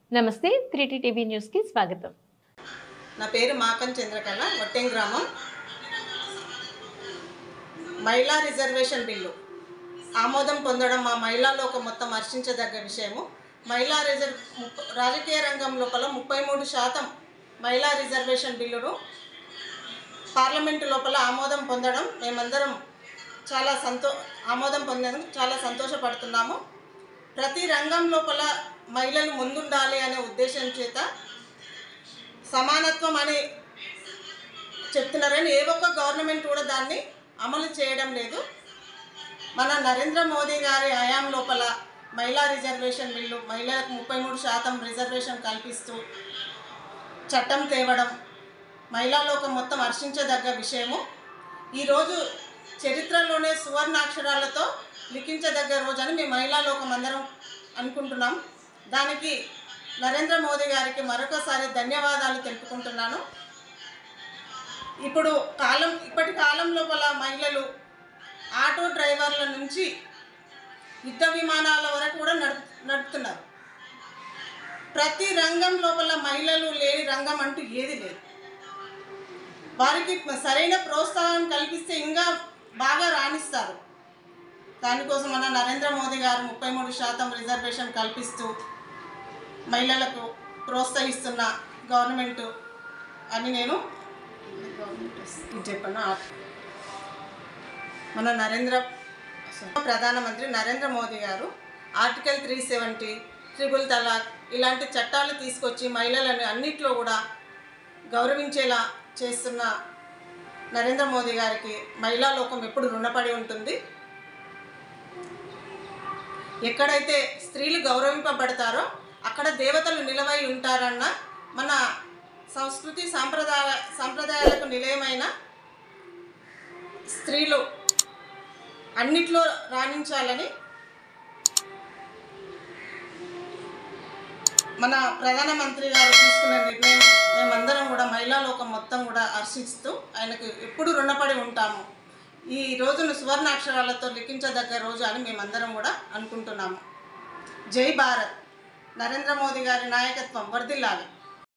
నమస్తే త్రీటీ టీవీ న్యూస్కి స్వాగతం నా పేరు మాకన్ చంద్రకళ వట్టెం గ్రామం మహిళా రిజర్వేషన్ బిల్లు ఆమోదం పొందడం మా మహిళా లోకం మొత్తం హర్షించదగ్గ విషయము మహిళా రిజర్వ్ ముప్ప- రాజకీయ రంగం లోపల ముప్పై మూడు శాతం మహిళా రిజర్వేషన్ బిల్లును పార్లమెంటు లోపల ఆమోదం పొందడం మేమందరం చాలా సంతో ఆమోదం పొందడం చాలా సంతోషపడుతున్నాము ప్రతి రంగం లోపల మహిళలు ముందుండాలి అనే ఉద్దేశం చేత సమానత్వం అని చెప్తున్నారని ఏ ఒక్క గవర్నమెంట్ కూడా దాన్ని అమలు చేయడం లేదు మన నరేంద్ర మోదీ గారి హయాం లోపల మహిళా రిజర్వేషన్ బిల్లు మహిళలకు ముప్పై మూడు శాతం రిజర్వేషన్ కల్పిస్తూ చట్టం తేవడం మహిళా లోకం మొత్తం హర్షించదగ్గ విషయము ఈరోజు చరిత్రలోనే సువర్ణాక్షరాలతో లిఖించదగ్గ రోజు అని మేము మహిళా లోకం అందరం అనుకుంటున్నాం దానికి నరేంద్ర మోదీ గారికి మరొకసారి ధన్యవాదాలు తెలుపుకుంటున్నాను ఇప్పుడు కాలం ఇప్పటి కాలం లోపల మహిళలు ఆటో డ్రైవర్ల నుంచి యుద్ధ విమానాల వరకు కూడా నడుపు నడుపుతున్నారు ప్రతి రంగం లోపల మహిళలు లేని రంగం అంటూ ఏది లేదు వారికి సరైన ప్రోత్సాహం కల్పిస్తే ఇంకా బాగా రాణిస్తారు దానికోసం మన నరేంద్ర మోదీ గారు ముప్పై మూడు శాతం రిజర్వేషన్ కల్పిస్తూ మహిళలకు ప్రోత్సహిస్తున్న గవర్నమెంట్ అని నేను ఇది చెప్పను మన నరేంద్ర ప్రధానమంత్రి Narendra Modi garu article three seventy triple talaq ఇలాంటి చట్టాలు తీసుకొచ్చి మహిళలను అన్నిట్లో కూడా గౌరవించేలా చేస్తున్న నరేంద్ర మోదీ గారికి మహిళా లోకం ఎప్పుడు రుణపడి ఉంటుంది ఎక్కడైతే స్త్రీలు గౌరవింపబడతారో అక్కడ దేవతలు నిలవై ఉంటారన్న మన సంస్కృతి సాంప్రదాయ సాంప్రదాయాలకు నిలయమైన స్త్రీలు అన్నిట్లో రాణించాలని మన ప్రధానమంత్రి గారు తీసుకున్న నిర్ణయం మేమందరం కూడా మహిళా లోకం మొత్తం కూడా హర్షిస్తూ ఆయనకు ఎప్పుడు రుణపడి ఉంటాము ఈ రోజును సువర్ణాక్షరాలతో లిఖించదగ్గ రోజు అని మేమందరం కూడా అనుకుంటున్నాము జై భారత్ నరేంద్ర మోదీ గారి నాయకత్వం వర్ధిల్లాలి